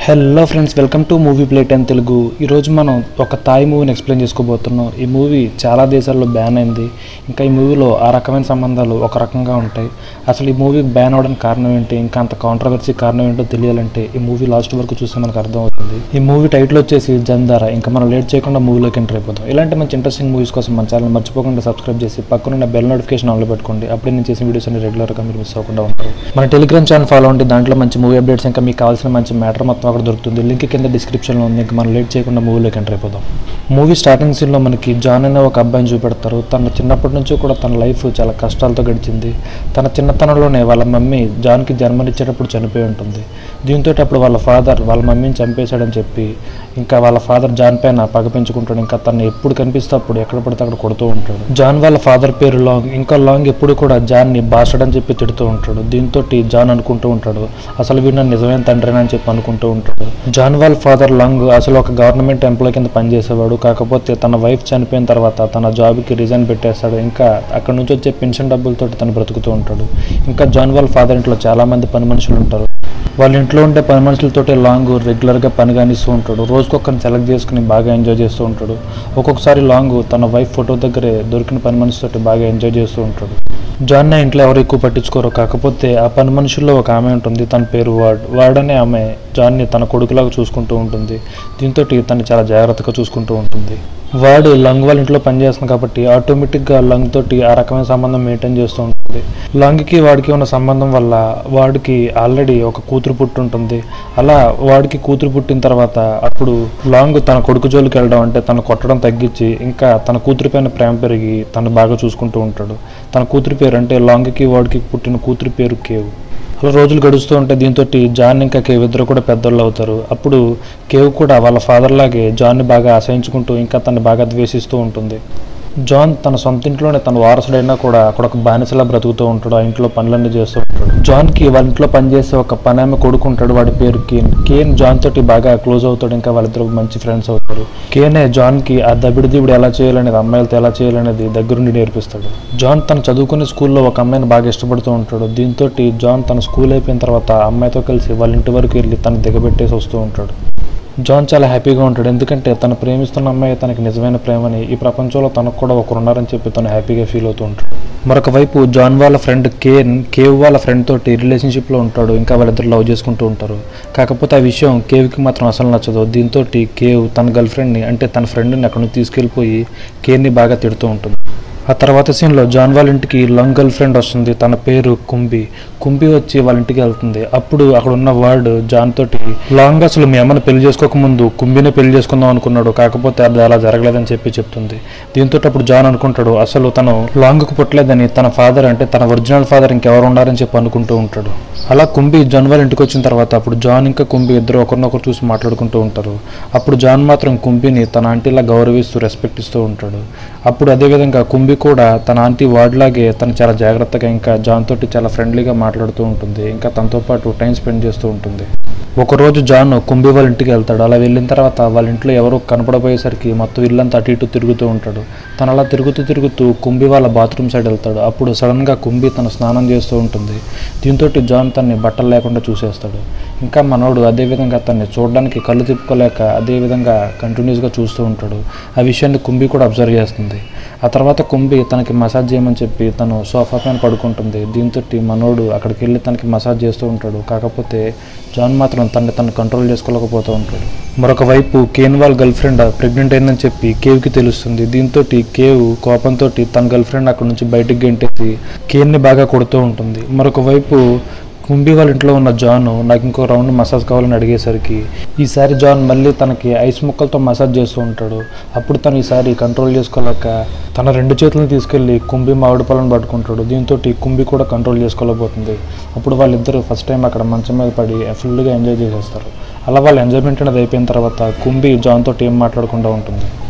hello friends welcome to movie plate and Telugu ఈరోజు మనం ఒక థాయ్ మూవీని ఎక్స్ప్లెయిన్ చేసుకోబోతున్నాం ఈ మూవీ చాలా దేశాల్లో బ్యాన్ అయింది ఇంకా ఈ మూవీలో ఆ రకమైన సంబంధాలు ఒక రకంగా ఉంటాయి అసలు ఈ మూవీ బ్యాన్ అవడానికి కారణం ఏంటి ఇంకా అంత కాంట్రవర్సీ కారణం ఏంటో తెలియాలంటే ఈ మూవీ లాస్ట్ వరకు చూస్తే మనకు అర్థమవుతుంది ఈ మూవీ టైటిల్ వచ్చేసి జందారా ఇంకా మనం లేట్ చేయకుండా మూవీలోకి ఎంటర్ అయిపోతాం ఇలాంటి మంచి ఇంట్రెస్టింగ్ మూవీస్ కోసం మన ఛానల్ మర్చిపోకుండా సబ్స్క్రైబ్ చేసి పక్కన బెల్ నోటిఫికేషన్ ఆన్లో పెట్టుకోండి అప్పుడే నేను చేసిన వీడియోస్ అన్ని రెగ్యులర్గా మీరు మిస్ అవ్వకుండా ఉంటారు మన టెలిగ్రామ్ ఛానల్ ఫాలో ఉంటే దాంట్లో మంచి మూవీ అప్డేట్స్ ఇంకా మీకు కావాల్సిన మంచి మ్యాటర్ మొత్తం అక్కడ దొరుకుతుంది లింక్ కింద డిస్క్రిప్షన్లో ఉంది ఇంకా మనం లేట్ చేయకుండా మూవీలోకి ఎంటర్ అయిపోదాం మూవీ స్టార్టింగ్ సీన్లో మనకి జాన్ అనే ఒక అబ్బాయిని చూపెడతారు తన చిన్నప్పటి నుంచి కూడా తన లైఫ్ చాలా కష్టాలతో గడిచింది తన చిన్నతనంలోనే వాళ్ళ మమ్మీ జాన్కి జన్మనిచ్చేటప్పుడు చనిపోయి ఉంటుంది దీంతో అప్పుడు వాళ్ళ ఫాదర్ వాళ్ళ మమ్మీని చంపేశాడని చెప్పి ఇంకా వాళ్ళ ఫాదర్ జాన్ పైన పగ పెంచుకుంటాడు ఇంకా తను ఎప్పుడు కనిపిస్తే అప్పుడు ఎక్కడ పడితే అక్కడ కొడుతూ ఉంటాడు జాన్ వాళ్ళ ఫాదర్ పేరు లాంగ్ ఇంకా లాంగ్ ఎప్పుడు కూడా జాన్ని బాస్టర్డ్ అని చెప్పి తిడుతూ ఉంటాడు దీంతో జాన్ అనుకుంటూ ఉంటాడు అసలు వీడు నిజమైన తండ్రిని అని చెప్పి అనుకుంటూ ఉంటాడు జాన్ వాళ్ళ ఫాదర్ లాంగ్ అసలు ఒక గవర్నమెంట్ ఎంప్లాయ్ కింద పనిచేసేవాడు కాకపోతే తన వైఫ్ చనిపోయిన తర్వాత తన జాబ్కి రిజైన్ పెట్టేస్తాడు ఇంకా అక్కడ నుంచి వచ్చే పెన్షన్ డబ్బులతో తను బ్రతుకుతూ ఉంటాడు ఇంకా జాన్ వాళ్ళ ఫాదర్ ఇంట్లో చాలా మంది పని మనుషులు ఉంటారు వాళ్ళ ఇంట్లో ఉండే పని మనుషులతోటి లాంగ్ రెగ్యులర్గా పని కానిస్తూ ఉంటాడు రోజుకొకరిని సెలెక్ట్ చేసుకుని బాగా ఎంజాయ్ చేస్తూ ఉంటాడు ఒక్కొక్కసారి లాంగ్ తన వైఫ్ ఫోటో దగ్గరే దొరికిన పని మనిషితోటి బాగా ఎంజాయ్ చేస్తూ ఉంటాడు జాన్ నా ఇంట్లో ఎవరు ఎక్కువ పట్టించుకోరు కాకపోతే ఆ పని మనుషుల్లో ఒక ఆమె ఉంటుంది తన పేరు వార్డ్ వార్డ్ అనే ఆమె జాన్ని తన కొడుకులాగా చూసుకుంటూ ఉంటుంది దీంతో తను చాలా జాగ్రత్తగా చూసుకుంటూ ఉంటుంది వాడు లంగ్ వాళ్ళ ఇంట్లో పనిచేస్తుంది కాబట్టి ఆటోమేటిక్గా లంగ్ తోటి ఆ రకమైన సంబంధం మెయింటైన్ చేస్తూ ఉంటుంది లంగ్కి వాడికి ఉన్న సంబంధం వల్ల వాడికి ఆల్రెడీ ఒక కూతురు పుట్టి ఉంటుంది అలా వాడికి కూతురు పుట్టిన తర్వాత అప్పుడు లాంగ్ తన కొడుకు జోలికి వెళ్ళడం అంటే తను కొట్టడం తగ్గించి ఇంకా తన కూతురు పైన ప్రేమ పెరిగి తను బాగా చూసుకుంటూ ఉంటాడు తన కూతురు పేరు అంటే లాంగ్కి వాడికి పుట్టిన కూతురు పేరు కేవ్ అలా రోజులు గడుస్తూ ఉంటే దీంతో జాన్ ఇంకా కేవ్ ఇద్దరు కూడా పెద్దోళ్ళు అవుతారు అప్పుడు కేవ్ కూడా వాళ్ళ ఫాదర్ లాగే జాన్ని బాగా అసహించుకుంటూ ఇంకా తను బాగా ద్వేషిస్తూ ఉంటుంది జాన్ తన సొంత ఇంట్లోనే తన వారసుడైనా కూడా అక్కడ ఒక బానిసలా బ్రతుకుతూ ఉంటాడు ఆ ఇంట్లో పనులన్నీ చేస్తూ ఉంటాడు జాన్కి వాళ్ళ ఇంట్లో పనిచేసే ఒక పని ఆమె కొడుకుంటాడు వాడి పేరు కేన్ కేన్ జాన్ తోటి బాగా క్లోజ్ అవుతాడు ఇంకా వాళ్ళిద్దరు మంచి ఫ్రెండ్స్ అవుతారు కేనే జాన్కి ఆ దబిడి దిబిడి ఎలా చేయాలనేది అమ్మాయిలతో ఎలా చేయాలనేది దగ్గరుండి నేర్పిస్తాడు జాన్ తను చదువుకునే స్కూల్లో ఒక అమ్మాయిని బాగా ఇష్టపడుతూ ఉంటాడు దీంతో జాన్ తన స్కూల్ అయిపోయిన తర్వాత ఆ అమ్మాయితో కలిసి వాళ్ళ ఇంటి వరకు వెళ్ళి తను దిగబెట్టేసి వస్తూ ఉంటాడు జాన్ చాలా హ్యాపీగా ఉంటాడు ఎందుకంటే తను ప్రేమిస్తున్న అమ్మాయి తనకి నిజమైన ప్రేమని ఈ ప్రపంచంలో తనకు కూడా ఒకరున్నారని చెప్పి తను హ్యాపీగా ఫీల్ అవుతూ ఉంటాడు మరొక వైపు జాన్ వాళ్ళ ఫ్రెండ్ కేన్ కేవ్ వాళ్ళ ఫ్రెండ్ తోటి రిలేషన్షిప్లో ఉంటాడు ఇంకా వాళ్ళిద్దరు లవ్ చేసుకుంటూ ఉంటారు కాకపోతే ఆ విషయం కేవ్కి మాత్రం అసలు నచ్చదు దీంతో కేవ్ తన గర్ల్ ఫ్రెండ్ని అంటే తన ఫ్రెండ్ని అక్కడ నుంచి తీసుకెళ్ళిపోయి కేన్ని బాగా తిడుతూ ఉంటుంది ఆ తర్వాత సీన్లో జాన్ వాళ్ళ ఇంటికి లంగ్ గర్ల్ ఫ్రెండ్ వస్తుంది తన పేరు కుంబి కుంబి వచ్చి వాళ్ళ ఇంటికి వెళ్తుంది అప్పుడు అక్కడ ఉన్న వర్డ్ జాన్ తోటి లాంగ్ అసలు మీ అమ్మని పెళ్లి చేసుకోక ముందు కుంబిని పెళ్లి చేసుకుందాం అనుకున్నాడు కాకపోతే అది అలా జరగలేదని చెప్పి చెప్తుంది దీంతో అప్పుడు జాన్ అనుకుంటాడు అసలు తను లాంగ్కు పుట్టలేదని తన ఫాదర్ అంటే తన ఒరిజినల్ ఫాదర్ ఇంకెవరు ఉన్నారని చెప్పి అనుకుంటూ ఉంటాడు అలా కుంబి జాన్ వాళ్ళ ఇంటికి వచ్చిన తర్వాత అప్పుడు జాన్ ఇంకా కుంబి ఇద్దరు ఒకరినొకరు చూసి మాట్లాడుకుంటూ ఉంటారు అప్పుడు జాన్ మాత్రం కుంబిని తన ఆంటీలా గౌరవిస్తూ రెస్పెక్ట్ ఇస్తూ ఉంటాడు అప్పుడు అదేవిధంగా కుంబి కూడా తన ఆంటీ వార్డ్లాగే తను చాలా జాగ్రత్తగా ఇంకా జాన్ తోటి చాలా ఫ్రెండ్లీగా మాట్లాడుతూ ఉంటుంది ఇంకా తనతో పాటు టైం స్పెండ్ చేస్తూ ఉంటుంది ఒకరోజు జాన్ కుంబి వాళ్ళ ఇంటికి వెళ్తాడు అలా వెళ్ళిన తర్వాత వాళ్ళ ఇంట్లో ఎవరు కనపడబోయేసరికి మొత్తం ఇల్లంతా అటు ఇటు తిరుగుతూ ఉంటాడు తను అలా తిరుగుతూ తిరుగుతూ కుంబి వాళ్ళ బాత్రూమ్ సైడ్ వెళ్తాడు అప్పుడు సడన్గా కుంబి తన స్నానం చేస్తూ ఉంటుంది దీంతో జాన్ తన్ని బట్టలు లేకుండా చూసేస్తాడు ఇంకా మనోడు అదేవిధంగా తన్ని చూడడానికి కళ్ళు తిప్పుకోలేక అదేవిధంగా కంటిన్యూస్గా చూస్తూ ఉంటాడు ఆ విషయాన్ని కుంబి కూడా అబ్జర్వ్ చేస్తుంది ఆ తర్వాత కుంబి తనకి మసాజ్ చేయమని చెప్పి తను సోఫా పైన పడుకుంటుంది దీంతో మనోడు అక్కడికి వెళ్ళి తనకి మసాజ్ చేస్తూ ఉంటాడు కాకపోతే జాన్ మాత్రం తనని తను కంట్రోల్ చేసుకోలేకపోతూ ఉంటాడు మరొక వైపు కేన్ వాళ్ళ గర్ల్ ఫ్రెండ్ ప్రెగ్నెంట్ అయిందని చెప్పి కేవ్కి తెలుస్తుంది దీంతో కేవ్ కోపంతో తన గర్ల్ ఫ్రెండ్ అక్కడ నుంచి బయటికి గెంటేసి కేన్ని బాగా కొడుతూ ఉంటుంది మరొక వైపు కుంబి వాళ్ళ ఇంట్లో ఉన్న జాన్ నాకు ఇంకో రౌండ్ మసాజ్ కావాలని అడిగేసరికి ఈసారి జాన్ మళ్ళీ తనకి ఐస్ ముక్కలతో మసాజ్ చేస్తూ ఉంటాడు అప్పుడు తను ఈసారి కంట్రోల్ చేసుకోలేక తన రెండు చేతులను తీసుకెళ్లి కుంబి మామిడి పళ్ళను పట్టుకుంటాడు దీంతో కుంబి కూడా కంట్రోల్ చేసుకోలేకపోతుంది అప్పుడు వాళ్ళిద్దరూ ఫస్ట్ టైం అక్కడ మంచం మీద పడి ఫుల్గా ఎంజాయ్ చేసేస్తారు అలా వాళ్ళ ఎంజాయ్మెంట్ అనేది అయిపోయిన తర్వాత కుంబి జాన్ తోటి ఏం మాట్లాడకుండా ఉంటుంది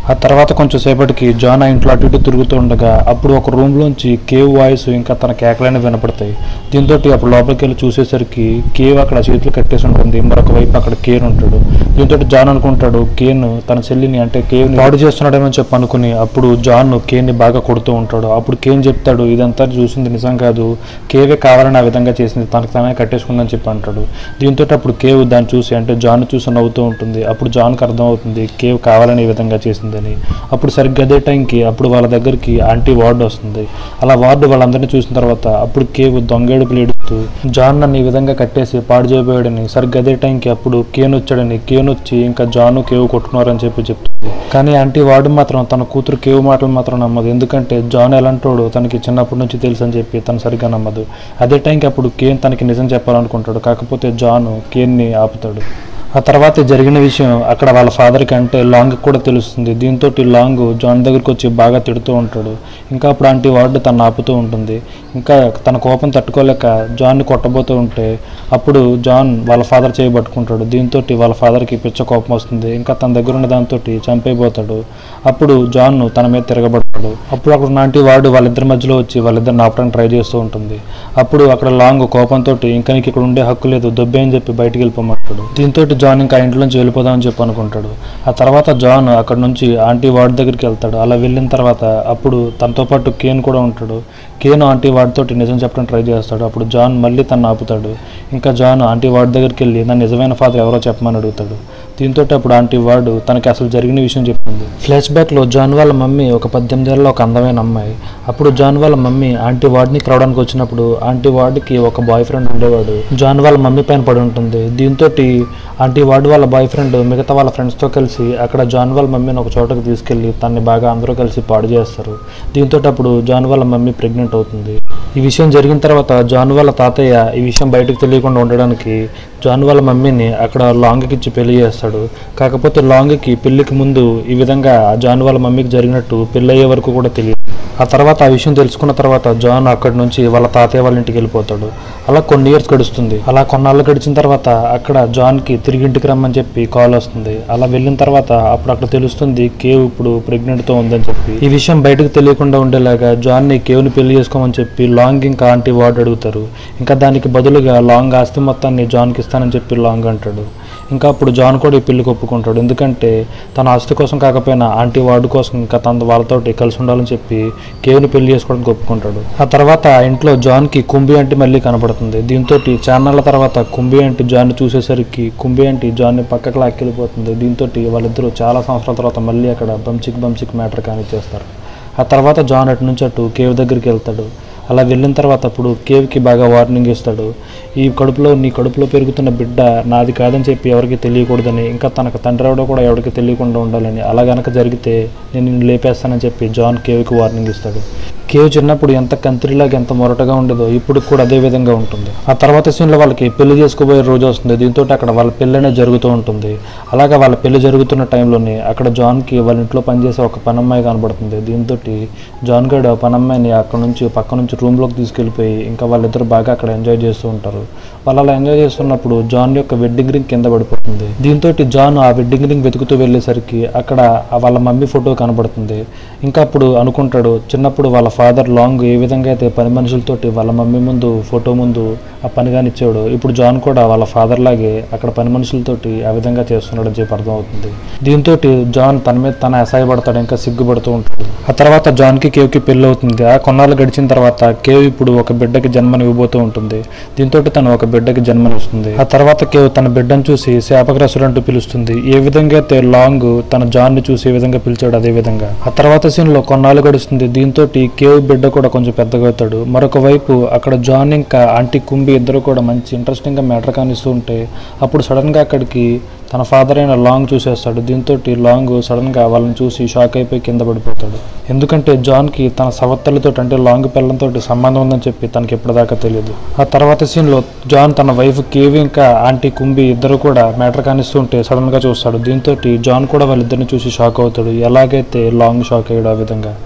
ఆ తర్వాత కొంచెం సేపటికి జాన్ ఆ ఇంట్లో అటు ఇటు తిరుగుతూ ఉండగా అప్పుడు ఒక రూమ్ లోంచి కేవ్ వాయిస్ ఇంకా తన కేకలైన వినపడతాయి దీంతో అప్పుడు లోపలికి వెళ్ళి చూసేసరికి కేవ్ అక్కడ చేతులు కట్టేసి ఉంటుంది మరొక వైపు అక్కడ కేన్ ఉంటాడు దీంతో జాన్ అనుకుంటాడు కేన్ తన చెల్లిని అంటే కేవ్ పాడు చేస్తున్నాడేమని చెప్పి అనుకుని అప్పుడు జాన్ కేన్ ని బాగా కొడుతూ ఉంటాడు అప్పుడు కేన్ చెప్తాడు ఇదంతా చూసింది నిజం కాదు కేవే కావాలని ఆ విధంగా చేసింది తనకు తనే కట్టేసుకుందని చెప్పి అంటాడు దీంతో అప్పుడు కేవ్ దాన్ని చూసి అంటే జాన్ చూసి నవ్వుతూ ఉంటుంది అప్పుడు జాన్కి అర్థం అవుతుంది కేవ్ కావాలని ఈ విధంగా చేసిందని అప్పుడు సరిగ్గా అదే టైంకి అప్పుడు వాళ్ళ దగ్గరికి ఆంటీ వార్డు వస్తుంది అలా వార్డు వాళ్ళందరినీ చూసిన తర్వాత అప్పుడు కేవ్ దొంగేడుపులు ఏడుస్తూ జాన్ నన్ను ఈ విధంగా కట్టేసి పాడు చేయబోయాడని సరిగ్గా అదే టైంకి అప్పుడు కేన్ వచ్చాడని కేన్ వచ్చి ఇంకా జాను కేవ్ కొట్టుకున్నారని చెప్పి చెప్తుంది కానీ ఆంటీ వార్డు మాత్రం తన కూతురు కేవ్ మాటలు మాత్రం నమ్మదు ఎందుకంటే జాన్ ఎలాంటోడు తనకి చిన్నప్పటి నుంచి తెలుసు అని చెప్పి తను సరిగ్గా నమ్మదు అదే టైంకి అప్పుడు కేన్ తనకి నిజం చెప్పాలనుకుంటాడు కాకపోతే జాన్ కేన్ని ఆపుతాడు ఆ తర్వాత జరిగిన విషయం అక్కడ వాళ్ళ ఫాదర్కి అంటే లాంగ్ కూడా తెలుస్తుంది దీంతో లాంగ్ జాన్ దగ్గరికి వచ్చి బాగా తిడుతూ ఉంటాడు ఇంకా అప్పుడు ఆంటీ వార్డు తను ఆపుతూ ఉంటుంది ఇంకా తన కోపం తట్టుకోలేక జాన్ని కొట్టబోతూ ఉంటే అప్పుడు జాన్ వాళ్ళ ఫాదర్ చేయబట్టుకుంటాడు దీంతో వాళ్ళ ఫాదర్కి పిచ్చ కోపం వస్తుంది ఇంకా తన దగ్గర ఉన్న దాంతో చంపైపోతాడు అప్పుడు జాన్ తన మీద తిరగబడతాడు అప్పుడు అక్కడ ఉన్న ఆంటీ వార్డు వాళ్ళిద్దరి మధ్యలో వచ్చి వాళ్ళిద్దరిని ఆపడానికి ట్రై చేస్తూ ఉంటుంది అప్పుడు అక్కడ లాంగ్ కోపంతో ఇంకా నీకు ఇక్కడ ఉండే హక్కు లేదు దొబ్బే అని చెప్పి బయటికి వెళ్ళిపోమంటాడు దీంతో జాన్ ఇంకా ఇంట్లో నుంచి వెళ్ళిపోదామని చెప్పి అనుకుంటాడు ఆ తర్వాత జాన్ అక్కడ నుంచి ఆంటీ వార్డ్ దగ్గరికి వెళ్తాడు అలా వెళ్ళిన తర్వాత అప్పుడు తనతో పాటు కేన్ కూడా ఉంటాడు కేన్ ఆంటీ వార్డ్ తోటి నిజం చెప్పడం ట్రై చేస్తాడు అప్పుడు జాన్ మళ్ళీ తను ఆపుతాడు ఇంకా జాన్ ఆంటీ వార్డ్ దగ్గరికి వెళ్ళి నా నిజమైన ఫాదర్ ఎవరో చెప్పమని అడుగుతాడు దీంతో అప్పుడు ఆంటీ వార్డు తనకి అసలు జరిగిన విషయం చెప్తుంది ఫ్లాష్ బ్యాక్లో జాన్ వాళ్ళ మమ్మీ ఒక పద్దెనిమిది ఏళ్ళ ఒక అందమైన అమ్మాయి అప్పుడు జాన్ వాళ్ళ మమ్మీ ఆంటీ వార్డ్ని కలవడానికి వచ్చినప్పుడు ఆంటీ వార్డుకి ఒక బాయ్ ఫ్రెండ్ ఉండేవాడు జాన్ వాళ్ళ మమ్మీ పైన పడి ఉంటుంది దీంతో ఆంటీ వార్డు వాళ్ళ బాయ్ ఫ్రెండ్ మిగతా వాళ్ళ ఫ్రెండ్స్తో కలిసి అక్కడ జాన్ వాళ్ళ మమ్మీని ఒక చోటకి తీసుకెళ్ళి తన్ని బాగా అందరూ కలిసి పాడు చేస్తారు దీంతో అప్పుడు జాన్ వాళ్ళ మమ్మీ ప్రెగ్నెంట్ అవుతుంది ఈ విషయం జరిగిన తర్వాత జాన్ వాళ్ళ తాతయ్య ఈ విషయం బయటకు తెలియకుండా ఉండడానికి జాన్ వాళ్ళ మమ్మీని అక్కడ లాంగ్కి ఇచ్చి పెళ్లి చేస్తాడు కాకపోతే లాంగ్కి పెళ్లికి ముందు ఈ విధంగా ఆ జాన్ వాళ్ళ మమ్మీకి జరిగినట్టు పెళ్ళి అయ్యే వరకు కూడా తెలియదు ఆ తర్వాత ఆ విషయం తెలుసుకున్న తర్వాత జాన్ అక్కడి నుంచి వాళ్ళ తాతయ్య వాళ్ళ ఇంటికి వెళ్ళిపోతాడు అలా కొన్ని ఇయర్స్ గడుస్తుంది అలా కొన్నాళ్ళు గడిచిన తర్వాత అక్కడ జాన్కి తిరిగి ఇంటికి రమ్మని చెప్పి కాల్ వస్తుంది అలా వెళ్ళిన తర్వాత అప్పుడు అక్కడ తెలుస్తుంది కేవ్ ఇప్పుడు ప్రెగ్నెంట్తో ఉందని చెప్పి ఈ విషయం బయటకు తెలియకుండా ఉండేలాగా జాన్ని కేవ్ని పెళ్లి చేసుకోమని చెప్పి లాంగ్ ఇంకా ఆంటీ వార్డ్ అడుగుతారు ఇంకా దానికి బదులుగా లాంగ్ ఆస్తి మొత్తాన్ని జాన్కి ఇస్తానని చెప్పి లాంగ్ అంటాడు ఇంకా అప్పుడు జాన్ కూడా ఈ పెళ్లికి ఒప్పుకుంటాడు ఎందుకంటే తన ఆస్తి కోసం కాకపోయినా ఆంటీ వార్డు కోసం ఇంకా తన వాళ్ళతోటి కలిసి ఉండాలని చెప్పి కేవ్ని పెళ్లి చేసుకోవడానికి ఒప్పుకుంటాడు ఆ తర్వాత ఆ ఇంట్లో జాన్కి కుంబి అంటే మళ్ళీ కనబడుతుంది దీంతో చాన్నాళ్ళ తర్వాత కుంబి అంటే జాన్ చూసేసరికి కుంబి అంటే జాన్ని పక్కకు లాక్కెళ్ళిపోతుంది దీంతో వాళ్ళిద్దరూ చాలా సంవత్సరాల తర్వాత మళ్ళీ అక్కడ బంచిక్ బంచిక్ మ్యాటర్ కానిచ్చేస్తారు ఆ తర్వాత జాన్ అటు నుంచి అటు కేవ్ దగ్గరికి వెళ్తాడు అలా వెళ్ళిన తర్వాత అప్పుడు కేవ్కి బాగా వార్నింగ్ ఇస్తాడు ఈ కడుపులో నీ కడుపులో పెరుగుతున్న బిడ్డ నాది కాదని చెప్పి ఎవరికి తెలియకూడదని ఇంకా తనకు తండ్రి ఎవడో కూడా ఎవరికి తెలియకుండా ఉండాలని అలా గనక జరిగితే నేను నిన్ను లేపేస్తానని చెప్పి జాన్ కేవ్కి వార్నింగ్ ఇస్తాడు కేవ్ చిన్నప్పుడు ఎంత కంత్రిలాగా ఎంత మొరటగా ఉండేదో ఇప్పుడు కూడా అదే విధంగా ఉంటుంది ఆ తర్వాత సీన్లో వాళ్ళకి పెళ్లి చేసుకోబోయే రోజు వస్తుంది దీంతో అక్కడ వాళ్ళ పెళ్ళి అనేది జరుగుతూ ఉంటుంది అలాగా వాళ్ళ పెళ్లి జరుగుతున్న టైంలోనే అక్కడ జాన్కి వాళ్ళ ఇంట్లో పనిచేసే ఒక పనమ్మాయి కనబడుతుంది దీంతో జాన్ గడ్ ఆ పనమ్మాయిని అక్కడ నుంచి పక్క నుంచి రూమ్లోకి తీసుకెళ్ళిపోయి ఇంకా వాళ్ళిద్దరు బాగా అక్కడ ఎంజాయ్ చేస్తూ ఉంటారు వాళ్ళు అలా ఎంజాయ్ చేస్తున్నప్పుడు జాన్ యొక్క వెడ్డింగ్ రింగ్ కింద పడిపోతుంది దీంతో జాన్ ఆ వెడ్డింగ్ రింగ్ వెతుకుతూ వెళ్ళేసరికి అక్కడ ఆ వాళ్ళ మమ్మీ ఫోటో కనబడుతుంది ఇంకా అప్పుడు అనుకుంటాడు చిన్నప్పుడు వాళ్ళ ఫాదర్ లాంగ్ ఏ విధంగా అయితే పని మనుషులతోటి వాళ్ళ మమ్మీ ముందు ఫోటో ముందు ఆ పని కానిచ్చాడు ఇప్పుడు జాన్ కూడా వాళ్ళ ఫాదర్ లాగే అక్కడ పని మనుషులతోటి ఆ విధంగా చేస్తున్నాడని చెప్పి అర్థమవుతుంది దీంతో జాన్ తన మీద తన అసహాయపడతాడు ఇంకా సిగ్గుపడుతూ ఉంటాడు ఆ తర్వాత జాన్కి కేవ్కి పెళ్ళి అవుతుంది ఆ కొన్నాళ్ళు గడిచిన తర్వాత కేవ్ ఇప్పుడు ఒక బిడ్డకి జన్మని ఇవ్వబోతూ ఉంటుంది దీంతో తను ఒక బిడ్డకి జన్మనిస్తుంది ఆ తర్వాత కేవ్ తన బిడ్డను చూసి శాపగ్రసుడు అంటూ పిలుస్తుంది ఏ విధంగా అయితే లాంగ్ తన జాన్ ని చూసి ఏ విధంగా పిలిచాడు అదే విధంగా ఆ తర్వాత సీన్ లో కొన్నాళ్ళు గడుస్తుంది దీంతో కేవ్ బిడ్డ కూడా కొంచెం పెద్దగా అవుతాడు మరొక వైపు అక్కడ జాన్ ఇంకా ఆంటీ కుంబి ఇద్దరు కూడా మంచి ఇంట్రెస్టింగ్ గా మ్యాటర్ కానిస్తూ ఉంటే అప్పుడు సడన్ గా అక్కడికి తన ఫాదర్ అయిన లాంగ్ చూసేస్తాడు దీంతో లాంగ్ సడన్ గా వాళ్ళని చూసి షాక్ అయిపోయి కింద పడిపోతాడు ఎందుకంటే జాన్ కి తన సవత్తలతో అంటే లాంగ్ పిల్లలతో సంబంధం ఉందని చెప్పి తనకి ఎప్పటిదాకా తెలియదు ఆ తర్వాత సీన్ లో జాన్ తన వైఫ్ కేవి ఇంకా ఆంటీ కుంబి ఇద్దరు కూడా మ్యాటర్ కానిస్తుంటే సడన్ గా చూస్తాడు దీంతో జాన్ కూడా వాళ్ళిద్దరిని చూసి షాక్ అవుతాడు ఎలాగైతే లాంగ్ షాక్ అయ్యాడు ఆ విధంగా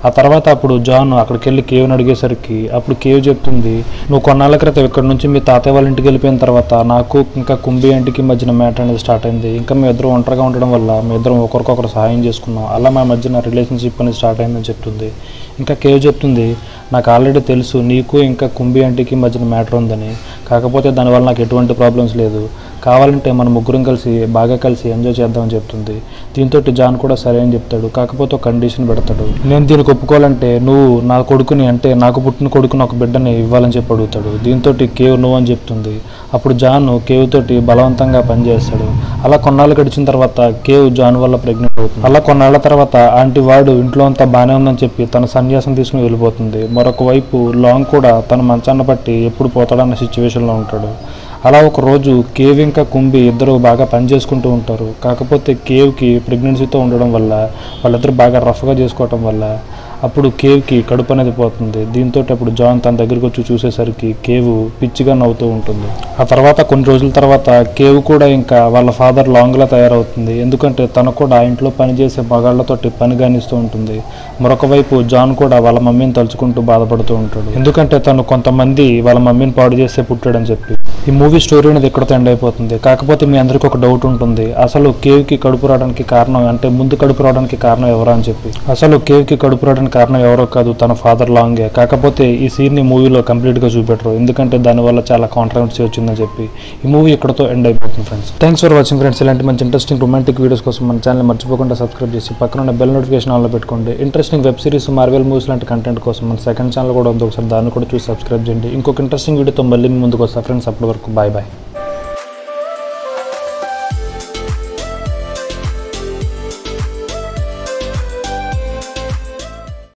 ఆ తర్వాత అప్పుడు జాన్ అక్కడికి వెళ్ళి కేవ్ని అడిగేసరికి అప్పుడు కేవ్ చెప్తుంది నువ్వు కొన్నాళ్ళ క్రితం ఇక్కడ నుంచి మీ తాతయ్య వాళ్ళ ఇంటికి వెళ్ళిపోయిన తర్వాత నాకు ఇంకా కుంభి ఇంటికి మధ్యన మ్యాటర్ అనేది స్టార్ట్ అయింది ఇంకా మీ ఇద్దరు ఒంటరిగా ఉండడం వల్ల మీ ఇద్దరం ఒకరికొకరు సహాయం చేసుకున్నాం అలా మా మధ్యన రిలేషన్షిప్ అనేది స్టార్ట్ అయిందని చెప్తుంది ఇంకా కేవ్ చెప్తుంది నాకు ఆల్రెడీ తెలుసు నీకు ఇంకా కుంభి ఆంటీకి మధ్యన మ్యాటర్ ఉందని కాకపోతే దానివల్ల నాకు ఎటువంటి ప్రాబ్లమ్స్ లేదు కావాలంటే మన ముగ్గురం కలిసి బాగా కలిసి ఎంజాయ్ చేద్దామని చెప్తుంది దీంతో జాన్ కూడా సరే అని చెప్తాడు కాకపోతే ఒక కండిషన్ పెడతాడు నేను దీనికి ఒప్పుకోవాలంటే నువ్వు నా కొడుకుని అంటే నాకు పుట్టిన కొడుకుని ఒక బిడ్డని ఇవ్వాలని చెప్పి అడుగుతాడు దీంతో కేవ్ నువ్వు అని చెప్తుంది అప్పుడు జాన్ కేవ్ తోటి బలవంతంగా పనిచేస్తాడు అలా కొన్నాళ్ళు గడిచిన తర్వాత కేవ్ జాన్ వల్ల ప్రెగ్నెంట్ అవుతుంది అలా కొన్నాళ్ళ తర్వాత ఆంటీ వాడు ఇంట్లో అంతా బాగానే ఉందని చెప్పి తన సన్యాసం తీసుకుని వెళ్ళిపోతుంది మరొక వైపు లాంగ్ కూడా తన మంచాన్న పట్టి ఎప్పుడు పోతాడన్న సిచ్యువేషన్లో ఉంటాడు అలా ఒక రోజు కేవ్ ఇంకా కుంభి ఇద్దరు బాగా పని చేసుకుంటూ ఉంటారు కాకపోతే కేవ్కి ప్రెగ్నెన్సీతో ఉండడం వల్ల వాళ్ళిద్దరు బాగా రఫ్గా చేసుకోవటం వల్ల అప్పుడు కేవ్కి కడుపు అనేది పోతుంది దీంతో అప్పుడు జాన్ తన దగ్గరికి వచ్చి చూసేసరికి కేవ్ పిచ్చిగా నవ్వుతూ ఉంటుంది ఆ తర్వాత కొన్ని రోజుల తర్వాత కేవ్ కూడా ఇంకా వాళ్ళ ఫాదర్ లాంగ్లా తయారవుతుంది ఎందుకంటే తను కూడా ఆ ఇంట్లో పనిచేసే మగాళ్ళతోటి పని కానిస్తూ ఉంటుంది మరొక వైపు జాన్ కూడా వాళ్ళ మమ్మీని తలుచుకుంటూ బాధపడుతూ ఉంటాడు ఎందుకంటే తను కొంతమంది వాళ్ళ మమ్మీని పాడు చేస్తే పుట్టాడని చెప్పి ఈ మూవీ స్టోరీ అనేది ఎక్కడితో ఎండ్ అయిపోతుంది కాకపోతే మీ అందరికీ ఒక డౌట్ ఉంటుంది అసలు కేవ్కి కడుపు రావడానికి కారణం అంటే ముందు కడుపు రావడానికి కారణం ఎవరా అని చెప్పి అసలు కేవ్కి కడుపు రావడానికి కారణం ఎవరో కాదు తన ఫాదర్ లాంగే కాకపోతే ఈ సీన్ని మూవీలో కంప్లీట్గా చూపెట్టరు ఎందుకంటే దానివల్ల చాలా కాంట్రవర్సీ వచ్చిందని చెప్పి ఈ మూవీ ఇక్కడతో ఎండ్ అయిపోతుంది friends thanks for watching friends ఇలాంటి మంచి ఇంట్రెస్టింగ్ రొమాంటిక్ వీడియోస్ కోసం మన ఛానల్ మర్చిపోకుండా సబ్స్క్రైబ్ చేసి పక్కన ఉన్న బెల్ నోటిఫికేషన్ ఆన్లో పెట్టుకోండి interesting web series Marvel movies లాంటి కంటెంట్ కోసం మన సెకండ్ ఛానల్ కూడా ఉంది ఒకసారి దాన్ని కూడా చూసి సబ్స్క్రైబ్ చేయండి ఇంకొక ఇంట్రెస్టింగ్ వీడియోతో మళ్ళీ మీ ముందుకు వస్తా ఫ్రెండ్స్ అప్పటి వరకు బాయ్ బాయ్